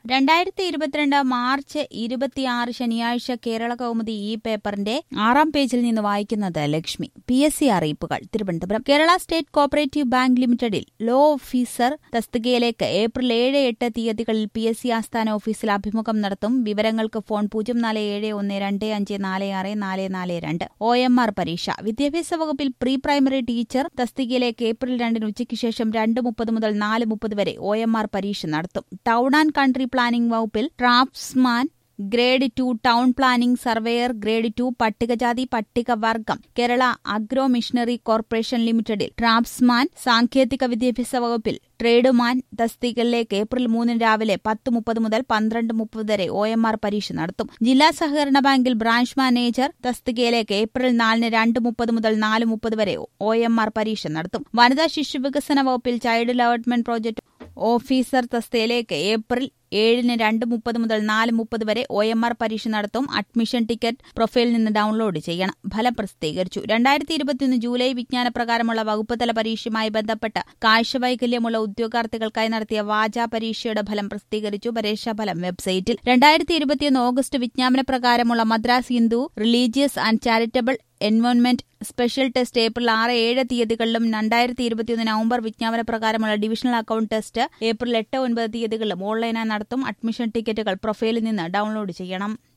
രണ്ടായിരത്തി ഇരുപത്തിരണ്ട് മാർച്ച് ഇരുപത്തിയാറ് ശനിയാഴ്ച കേരള കൗമുദി ഈ പേപ്പറിന്റെ ആറാം പേജിൽ നിന്ന് വായിക്കുന്നത് ലക്ഷ്മി പി എസ് സി അറിയിപ്പുകൾ Thiruvananthapuram Kerala state cooperative bank ലിമിറ്റഡിൽ ലോ ഓഫീസർ തസ്തികയിലേക്ക് ഏപ്രിൽ ഏഴ് എട്ട് തീയതികളിൽ പി എസ് സി ആസ്ഥാന ഓഫീസിൽ അഭിമുഖം നടത്തും വിവരങ്ങൾക്ക് ഫോൺ പൂജ്യം നാല് ഏഴ് ഒന്ന് രണ്ട് അഞ്ച് നാല് ആറ് നാല് നാല് രണ്ട് ഒ എം ആർ പരീക്ഷ വിദ്യാഭ്യാസ വകുപ്പിൽ പ്രീ പ്രൈമറി ടീച്ചർ തസ്തികയിലേക്ക് ഏപ്രിൽ രണ്ടിന് ഉച്ചയ്ക്ക് ശേഷം രണ്ട് മുപ്പത് മുതൽ നാല് മുപ്പത് വരെ ഒ എം ആർ പരീക്ഷ നടത്തും ടൗൺ ആൻഡ് കൺട്രി പ്ലാനിംഗ് വകുപ്പിൽ draftsman grade two town planning surveyor grade two പട്ടികജാതി പട്ടികവർഗം കേരള അഗ്രോ മിഷണറി കോർപ്പറേഷൻ ലിമിറ്റഡിൽ ഡ്രാഫ്റ്റ്സ്മാൻ സാങ്കേതിക വിദ്യാഭ്യാസ വകുപ്പിൽ ട്രേഡുമാൻ തസ്തികകളിലേക്ക് ഏപ്രിൽ മൂന്നിന് രാവിലെ പത്ത് മുപ്പത് മുതൽ പന്ത്രണ്ട് മുപ്പത് വരെ ഒ എം ആർ പരീക്ഷ നടത്തും ജില്ലാ സഹകരണ ബാങ്കിൽ ബ്രാഞ്ച് മാനേജർ തസ്തികയിലേക്ക് ഏപ്രിൽ നാലിന് രണ്ട് മുപ്പത് മുതൽ നാല് മുപ്പത് വരെ ഒ എം ആർ പരീക്ഷ നടത്തും വനിതാ ശിശു വികസന വകുപ്പിൽ ചൈൽഡ് ഡെവലപ്മെന്റ് പ്രോജക്ട് ഓഫീസർ തസ്തികയിലേക്ക് ഏപ്രിൽ ഏഴിന് രണ്ട് മുപ്പത് മുതൽ നാല് മുപ്പത് വരെ ഒ എം ആർ പരീക്ഷ നടത്തും അഡ്മിഷൻ ടിക്കറ്റ് പ്രൊഫൈലിൽ നിന്ന് ഡൌൺലോഡ് ചെയ്യണം ഫലം പ്രസിദ്ധീകരിച്ചു രണ്ടായിരത്തി ഇരുപത്തിയൊന്ന് ജൂലൈ വിജ്ഞാനപ്രകാരമുള്ള വകുപ്പ് തല പരീക്ഷയുമായി ബന്ധപ്പെട്ട് കാഴ്ചവൈകല്യമുള്ള ഉദ്യോഗാർത്ഥികൾക്കായി നടത്തിയ വാചാ പരീക്ഷയുടെ ഫലം പ്രസിദ്ധീകരിച്ചു പരീക്ഷാഫലം വെബ്സൈറ്റിൽ രണ്ടായിരത്തി ഇരുപത്തിയൊന്ന് ഓഗസ്റ്റ് വിജ്ഞാപനപ്രകാരമുള്ള Madras Hindu religious and charitable എൻവോൺമെന്റ് സ്പെഷ്യൽ ടെസ്റ്റ് ഏപ്രിൽ ആറ് ഏഴ് തീയതികളിലും രണ്ടായിരത്തി ഇരുപത്തിയൊന്ന് നവംബർ വിജ്ഞാപന പ്രകാരമുള്ള ഡിവിഷണൽ അക്കൌണ്ട് ടെസ്റ്റ് ഏപ്രിൽ എട്ട് ഒൻപത് തീയതികളിലും ഓൺലൈനായി നടത്തും അഡ്മിഷൻ ടിക്കറ്റുകൾ പ്രൊഫൈലിൽ നിന്ന് ഡൌൺലോഡ് ചെയ്യണം